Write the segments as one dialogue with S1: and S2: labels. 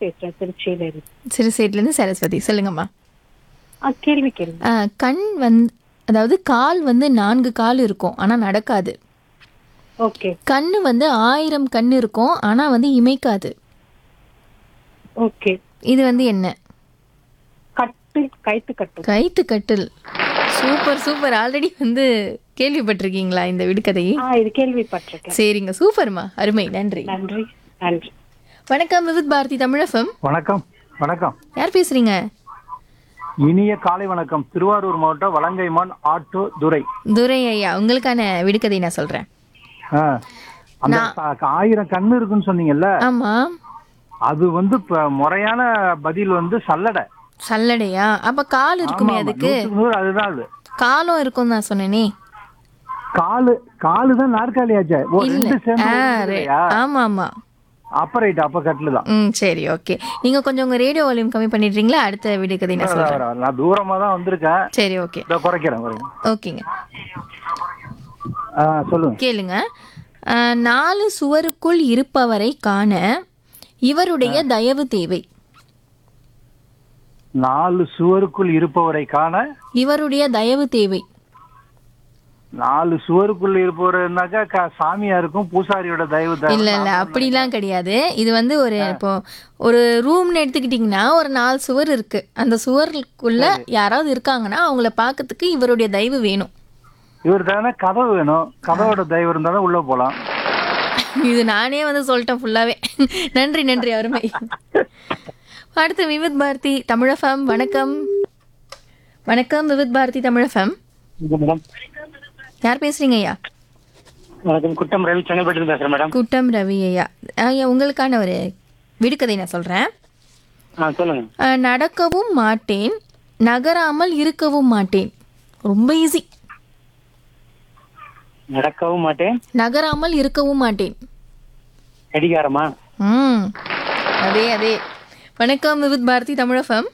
S1: பேசுறேன் திருச்சியில இருந்து
S2: சிறுசேட்லேருந்து சரஸ்வதி சொல்லுங்கம்மா
S1: ஆ கேள்வி கேள்வி
S2: ஆ, கண் வந்து அதாவது கால் வந்து நான்கு கால் இருக்கும் ஆனால் நடக்காது
S1: ஓகே
S2: கண்ணு வந்து ஆயிரம் கண் இருக்கும் ஆனால் வந்து இமைக்காது
S1: ஓகே
S2: இது வந்து என்ன
S1: கட்டு கைத்து கட்டு
S2: கைத்து கட்டில் சூப்பர் சூப்பர் ஆல்ரெடி வந்து கேள்விப்பட்டிருக்கீங்களா இந்த விடுகதை
S1: ஆ இது கேள்விப்பட்டிருக்கேன்
S2: சரிங்க சூப்பர்மா அருமை நன்றி
S1: நன்றி நன்றி
S2: வணக்கம் விவித் பாரதி தமிழகம்
S3: வணக்கம் வணக்கம்
S2: யார் பேசுறீங்க
S3: இனிய காலை வணக்கம் திருவாரூர் மாவட்டம் வலங்கைமான் ஆட்டோ துரை
S2: துரை ஐயா உங்களுக்கான விடுகதை நான் சொல்றேன்
S3: ஆ. அந்த ச- ஆயிரம் கண்ணு இருக்குன்னு சொன்னீங்கல்ல
S2: ஆமா
S3: அது வந்து இப்ப முறையான பதில் வந்து சல்லடை
S2: சல்லடையா அப்ப கால் இருக்குமே
S3: ஆமா, ஆமா.
S2: அதுக்கு
S3: நூத்துக்கு நூறு அதுதான் அது
S2: காலும் இருக்கும் நான் சொன்னேனே
S3: காலு காலு தான் நாற்காலி ஆச்சே ஓ
S2: இல்ல
S3: ரெண்டு சேர்ந்து
S2: ஆ,
S3: ஒரு
S2: ரெ-
S3: இல்லையா?
S2: ஆமா ஆமா
S3: அப்ப ரைட் அப்ப கட்டில் தான்
S2: ம் சரி ஓகே நீங்க கொஞ்சம் உங்க ரேடியோ வால்யூம் கம்மி பண்ணிடுறீங்களா அடுத்த விடுகதை நான் சொல்றேன்
S3: வர, வர. நான் தூரமா தான் வந்திருக்கேன்
S2: சரி ஓகே
S3: இதோ குறைக்கிறேன் குறைக்கிறேன்.
S2: ஓகேங்க
S3: ஆ, சொல்லுங்க
S2: கேளுங்க ஆ, நாலு சுவருக்குள் இருப்பவரை காண இவருடைய தயவு தேவை
S3: நாலு சுவருக்குள் இருப்பவரை காண
S2: இவருடைய தயவு தேவை
S3: நாலு சுவருக்குள் இருப்பவர்னாக்கா க- சாமியாருக்கும் பூசாரியோட தயவு தேவை.
S2: இல்ல இல்ல அப்படிலாம் கிடையாது இது வந்து ஒரு இப்போ ஒரு ரூம்னு எடுத்துக்கிட்டிங்கன்னா ஒரு நாலு சுவர் இருக்கு அந்த சுவருக்குள்ள யாராவது இருக்காங்கன்னா அவங்கள பார்க்கறதுக்கு இவருடைய தயவு வேணும்
S3: இவர் தானே கதவு வேணும் கதவோட தயவு இருந்தாலும் உள்ள போலாம்
S2: இது நானே வந்து சொல்லிட்டேன் ஃபுல்லாவே நன்றி நன்றி அருமை அடுத்து விவித் பாரதி தமிழஃபம் வணக்கம் வணக்கம் விவித் பாரதி தமிழஃபம்
S4: மேடம்
S2: யார் பேசுறீங்க ஐயா
S4: வணக்கம் குட்டம் ரவி சென்னைப்பட்டு பேசுறேன் மேடம்
S2: கூட்டம் ரவி ஐயா ஐயா உங்களுக்கான ஒரு விடுகதை நான் சொல்றேன்
S4: ஆ சொல்லுங்க
S2: அஹ், நடக்கவும் மாட்டேன் நகராமல் இருக்கவும் மாட்டேன் ரொம்ப ஈஸி
S4: நடக்கவும் மாட்டேன்
S2: நகராமல் இருக்கவும் மாட்டேன்
S4: கடிகாரமா
S2: ம் அதே அதே வணக்கம் விவித் பாரதி தமிழஃபம்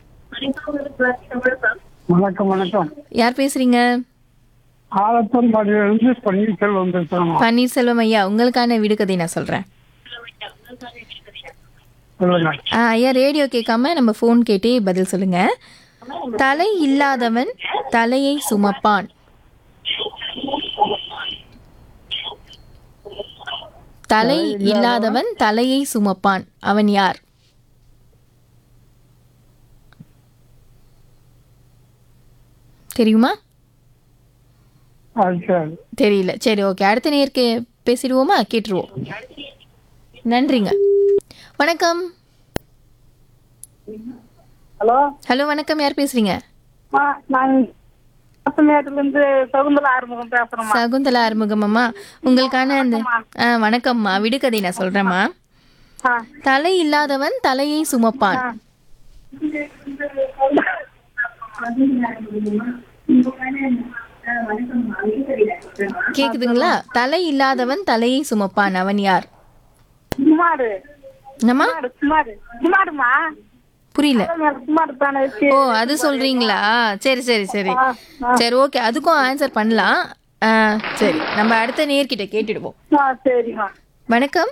S4: வணக்கம் வணக்கம்
S2: யார் பேசுறீங்க
S4: ஆலத்தூர் மாடியிலிருந்து பன்னீர்செல்வம் பேசுறோம்
S2: பன்னீர்செல்வம் ஐயா உங்களுக்கான விடுகதை நான் சொல்றேன்
S4: சொல்லுங்க
S2: ஆ, ஐயா ரேடியோ கேட்காம நம்ம ஃபோன் கேட்டே பதில் சொல்லுங்க தலை இல்லாதவன் தலையை சுமப்பான் தலை இல்லாதவன் தலையை சுமப்பான் அவன் யார் தெரியுமா
S4: அது சரி
S2: தெரியல சரி ஓகே அடுத்த நேருக்கு பேசிடுவோமா கேட்டுருவோம் நன்றிங்க வணக்கம்
S1: ஹலோ
S2: ஹலோ வணக்கம் யார் பேசுறீங்க
S1: நான் பத்தமேட்டுல இருந்து சகுந்தலா ஆறுமுகம் பேசுறேன்
S2: சகுந்தலா ஆறுமுகம்மா உங்களுக்கான அந்த ஆ, வணக்கம்மா விடுகதை நான் சொல்றேம்மா தலை இல்லாதவன் தலையை சுமப்பான் கேக்குதுங்களா தலை இல்லாதவன் தலையை சுமப்பான் அவன் யார்
S1: சுமாடு
S2: என்னம்மா
S1: சுமாடு சுமாடுமா
S2: புரியல
S1: சுமாடு தானே வச்சு
S2: ஓ அது சொல்றீங்களா சரி சரி சரி சரி ஓகே அதுக்கும் ஆன்சர் பண்ணலாம் ஆ, சரி நம்ம அடுத்த நேர்கிட்ட கேட்டுடுவோம்
S1: ஆ சரிம்மா
S2: வணக்கம்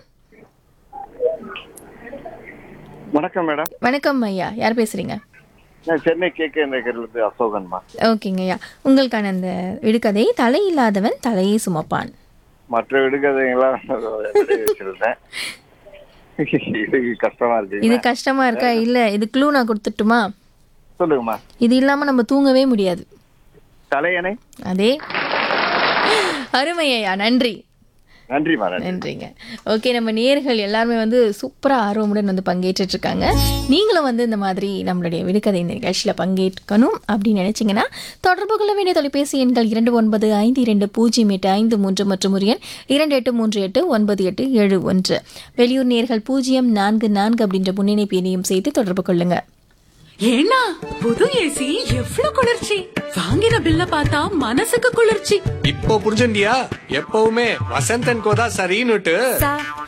S5: வணக்கம் மேடம்
S2: வணக்கம் ஐயா யார் பேசுறீங்க
S5: நான் சென்னை கே கே நகர்லேருந்து அசோகன்மா
S2: ஓகேங்க ஐயா உங்களுக்கான அந்த விடுகதை தலை இல்லாதவன் தலையை சுமப்பான்
S5: மற்ற விடுகதைங்களாம் எழுதி வச்சிருந்தேன் இது கஷ்டமா
S2: இது
S5: இருக்கு
S2: கஷ்டமா இருக்கா இல்ல இது க்ளூ நான் கொடுத்துட்டுமா
S5: சொல்லுங்கம்மா
S2: இது இல்லாம நம்ம தூங்கவே முடியாது
S5: தலையணை
S2: அதே அருமை ஐயா நன்றி
S5: நன்றிம்மா நன்றி
S2: நன்றிங்க ஓகே நம்ம நேர்கள் எல்லாருமே வந்து சூப்பராக ஆர்வமுடன் வந்து பங்கேற்றுட்டு இருக்காங்க நீங்களும் வந்து இந்த மாதிரி நம்மளுடைய விடுகதை இந்த நிகழ்ச்சியில் பங்கேற்கணும் அப்படின்னு நினைச்சீங்கன்னா தொடர்பு கொள்ள வேண்டிய தொலைபேசி எண்கள் இரண்டு ஒன்பது ஐந்து இரண்டு பூஜ்ஜியம் எட்டு ஐந்து மூன்று மற்றும் ஒரு எண் இரண்டு எட்டு மூன்று எட்டு ஒன்பது எட்டு ஏழு ஒன்று வெளியூர் நேர்கள் பூஜ்ஜியம் நான்கு நான்கு அப்படின்ற முன்னிணைப்பு எண்ணையும் சேர்த்து தொடர்பு கொள்ளுங்க
S6: ஏன்னா புது ஏசி எவ்வளவு குளிர்ச்சி வாங்கின பில்ல பார்த்தா மனசுக்கு குளிர்ச்சி
S7: இப்போ புரிஞ்சுண்டியா எப்பவுமே வசந்தன் கோதா சரின்னுட்டு